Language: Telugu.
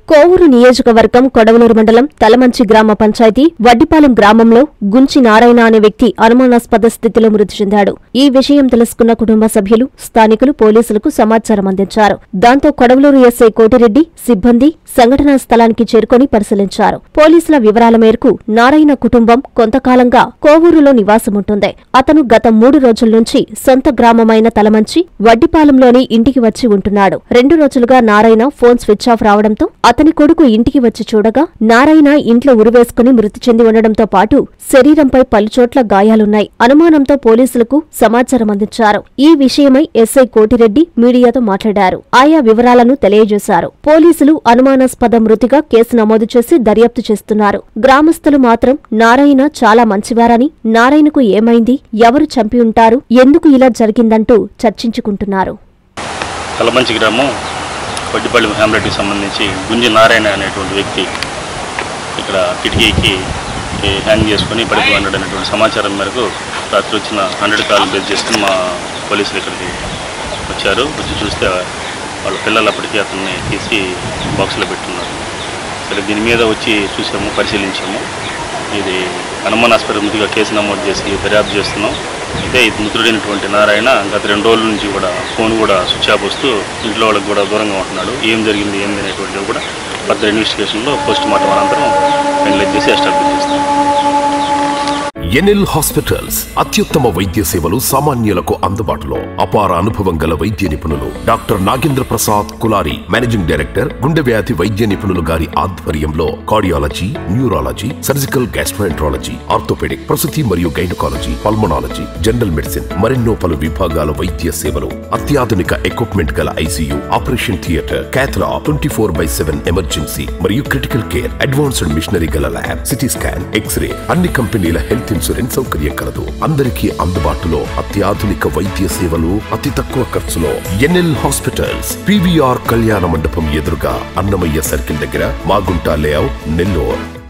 కోవూరు నియోజకవర్గం కొడవలూరు మండలం తలమంచి గ్రామ పంచాయతీ వడ్డిపాలెం గ్రామంలో గుంచి నారాయణ అనే వ్యక్తి అనుమానాస్పద స్థితిలో మృతి చెందాడు ఈ విషయం తెలుసుకున్న కుటుంబ సభ్యులు స్థానికులు పోలీసులకు సమాచారం అందించారు దాంతో కొడవలూరు ఎస్ఐ కోటిరెడ్డి సిబ్బంది సంఘటనా స్థలానికి చేరుకొని పరిశీలించారు పోలీసుల వివరాల మేరకు నారాయణ కుటుంబం కొంతకాలంగా కోవూరులో నివాసముంటుంది అతను గత మూడు రోజుల నుంచి సొంత గ్రామమైన తలమంచి వడ్డిపాలెంలోని ఇంటికి వచ్చి ఉంటున్నాడు రెండు రోజులుగా నారాయణ ఫోన్ స్విచ్ ఆఫ్ రావడంతో అతని కొడుకు ఇంటికి వచ్చి చూడగా నారాయణ ఇంట్లో ఉరివేసుకుని మృతి చెంది ఉండడంతో పాటు శరీరంపై పలుచోట్ల గాయాలున్నాయి అనుమానంతో పోలీసులకు సమాచారం అందించారు ఈ విషయమై ఎస్ఐ కోటిరెడ్డి మీడియాతో మాట్లాడారు ఆయా వివరాలను తెలియజేశారు పోలీసులు అనుమానాస్పద మృతిగా కేసు నమోదు చేసి దర్యాప్తు చేస్తున్నారు గ్రామస్తులు మాత్రం నారాయణ చాలా మంచివారని నారాయణకు ఏమైంది ఎవరు చంపి ఉంటారు ఎందుకు ఇలా జరిగిందంటూ చర్చించుకుంటున్నారు కలమంచి గ్రామం వడ్డిపల్లి హ్యామ్లెట్కి సంబంధించి గుంజి నారాయణ అనేటువంటి వ్యక్తి ఇక్కడ కిటికీకి ఈ, హ్యాంగ్ చేసుకుని పడిపోయి ఉన్నాడు అనేటువంటి సమాచారం మేరకు రాత్రి వచ్చిన హండ్రెడ్ కాల్ బేస్ చేసుకుని మా పోలీసులు ఇక్కడికి వచ్చారు వచ్చి చూస్తే వాళ్ళ పిల్లలు అప్పటికీ అతన్ని తీసి బాక్స్లో పెట్టున్నారు సరే దీని మీద వచ్చి చూసాము పరిశీలించాము ఇది అనుమానాస్పద మృతిగా కేసు నమోదు చేసి దర్యాప్తు చేస్తున్నాం అయితే ఇది మృతుడైనటువంటి నారాయణ గత రెండు రోజుల నుంచి కూడా ఫోన్ కూడా స్విచ్ ఆఫ్ వస్తూ ఇంట్లో వాళ్ళకి కూడా దూరంగా ఉంటున్నాడు ఏం జరిగింది ఏంది అనేటువంటిది కూడా ఫర్దర్ ఇన్వెస్టిగేషన్లో పోస్ట్ మార్టం అనంతరం ఫైనలైజ్ చేసి ఎస్టాబ్లిష్ చేస్తాం ఎన్ఎల్ హాస్పిటల్స్ అత్యుత్తమ వైద్య సేవలు సామాన్యులకు అందుబాటులో అపార అనుభవం గల వైద్య నిపుణులు doctor Nagendra Prasad Kulari managing director గుండె వ్యాధి వైద్య నిపుణులు గారి ఆధ్వర్యంలో cardiology neurology surgical gastroenterology orthopaedic ప్రసూతి మరియు గైనకాలజీ పల్మనాలజీ జనరల్ మెడిసిన్ మరెన్నో పలు విభాగాల వైద్య సేవలు అత్యాధునిక ఎక్విప్మెంట్ గల ICU operation theatre cath lab twenty four by seven emergency మరియు క్రిటికల్ కేర్ అడ్వాన్స్డ్ మిషనరీ గల ల్యాబ్ సిటీ స్కాన్ ఎక్స్రే అన్ని కంపెనీల హెల్త్ ఇన్సూరెన్స్ సౌకర్యం కలదు అందరికీ అందుబాటులో అత్యాధునిక వైద్య సేవలు అతి తక్కువ ఖర్చులో ఎన్ఎల్ హాస్పిటల్స్ పివిఆర్ కళ్యాణ మండపం ఎదురుగా అన్నమయ్య సర్కిల్ దగ్గర మాగుంట లేఅవుట్ నెల్లూరు